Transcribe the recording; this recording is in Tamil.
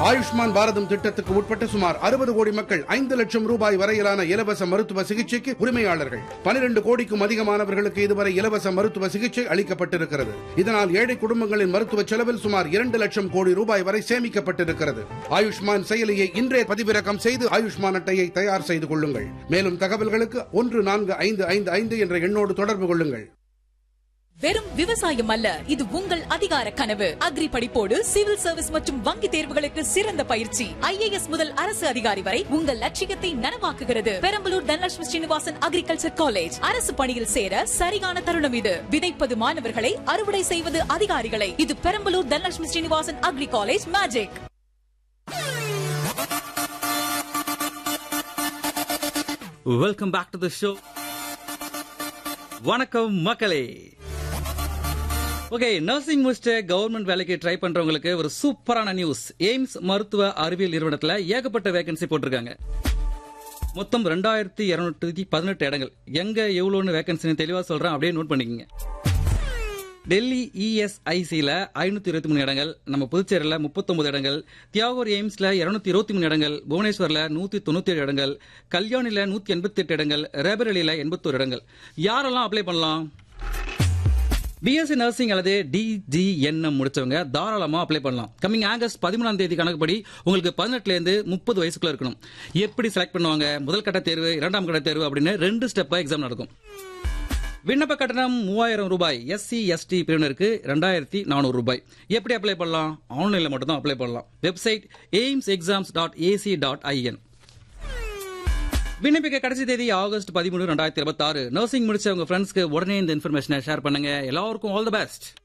ஆயுஷ்மான் பாரதம் திட்டத்துக்கு உட்பட்ட சுமார் அறுபது கோடி மக்கள் ஐந்து லட்சம் ரூபாய் வரையிலான இலவச மருத்துவ சிகிச்சைக்கு உரிமையாளர்கள் பனிரெண்டு கோடிக்கும் அதிகமானவர்களுக்கு இதுவரை இலவச மருத்துவ சிகிச்சை அளிக்கப்பட்டிருக்கிறது இதனால் ஏழை குடும்பங்களின் மருத்துவ செலவில் சுமார் இரண்டு லட்சம் கோடி ரூபாய் வரை சேமிக்கப்பட்டிருக்கிறது ஆயுஷ்மான் செயலியை இன்றே பதிவிறக்கம் செய்து ஆயுஷ்மான் அட்டையை தயார் செய்து கொள்ளுங்கள் மேலும் தகவல்களுக்கு ஒன்று நான்கு ஐந்து ஐந்து ஐந்து என்ற எண்ணோடு தொடர்பு கொள்ளுங்கள் வெறும் விவசாயம் அல்ல இது உங்கள் அதிகார கனவு அக்ரி படிப்போடு சிவில் சர்வீஸ் மற்றும் வங்கி தேர்வுகளுக்கு சிறந்த பயிற்சி ஐஏஎஸ் முதல் அரசு அதிகாரி வரை உங்கள் லட்சியத்தை நனவாக்குகிறது பெரம்பலூர் தனலட்சுமி ஸ்ரீனிவாசன் அக்ரிகல்ச்சர் காலேஜ் அரசு பணியில் சேர சரியான தருணம் இது விதைப்பது மாணவர்களை அறுவடை செய்வது அதிகாரிகளை இது Perambalur Dhanalakshmi Srinivasan agri college magic welcome back to the show வணக்கம் மக்களே ஓகே நர்சிங் முடிச்சுட்டு கவர்மெண்ட் வேலைக்கு ட்ரை பண்றவங்களுக்கு ஒரு சூப்பரான நியூஸ் எய்ம்ஸ் மருத்துவ அறிவியல் நிறுவனத்துல ஏகப்பட்ட வேகன்சி போட்டிருக்காங்க மொத்தம் ரெண்டாயிரத்தி இருநூற்றி பதினெட்டு இடங்கள் எங்க எவ்வளோன்னு வேகன்சின்னு தெளிவா சொல்றேன் அப்படியே நோட் பண்ணிக்கங்க டெல்லி இஎஸ்ஐசியில் ஐநூத்தி இருபத்தி மூணு இடங்கள் நம்ம புதுச்சேரியில் முப்பத்தொன்பது இடங்கள் தியாகூர் எய்ம்ஸ்ல இருநூத்தி இருபத்தி மூணு இடங்கள் புவனேஸ்வரில் நூத்தி தொண்ணூத்தி ஏழு இடங்கள் கல்யாணில நூத்தி எண்பத்தி எட்டு இடங்கள் ரேபரலியில் எண்பத்தோரு இடங்கள் யாரெல்லாம் அப்ளை பண்ணலாம் பிஎஸ்சி நர்சிங் அல்லது டிஜிஎன்எம் முடிச்சவங்க தாராளமா அப்ளை பண்ணலாம் கம்மிங் ஆகஸ்ட் பதிமூணாம் தேதி கணக்குப்படி உங்களுக்கு பதினெட்டுல இருந்து முப்பது வயசுக்குள்ள இருக்கணும் எப்படி செலக்ட் பண்ணுவாங்க முதல் கட்ட தேர்வு இரண்டாம் கட்ட தேர்வு அப்படின்னு ரெண்டு ஸ்டெப்பா எக்ஸாம் நடக்கும் விண்ணப்ப கட்டணம் மூவாயிரம் ரூபாய் எஸ்சி எஸ்டி பிரிவினருக்கு ரெண்டாயிரத்தி நானூறு ரூபாய் எப்படி அப்ளை பண்ணலாம் ஆன்லைன்ல மட்டும் தான் அப்ளை பண்ணலாம் website AIIMS exams dot AC dot IN விண்ணப்பிக்க கடைசி தேதி ஆகஸ்ட் பதிமூணு ரெண்டாயிரத்தி இருபத்தி ஆறு நர்சிங் முடிச்ச உங்க ஃப்ரெண்ட்ஸ்க்கு உடனே இந்த இன்ஃபர்மேஷனை ஷேர் பண்ணுங்க எல்லாருக்கும் ஆல் தி பெஸ்ட்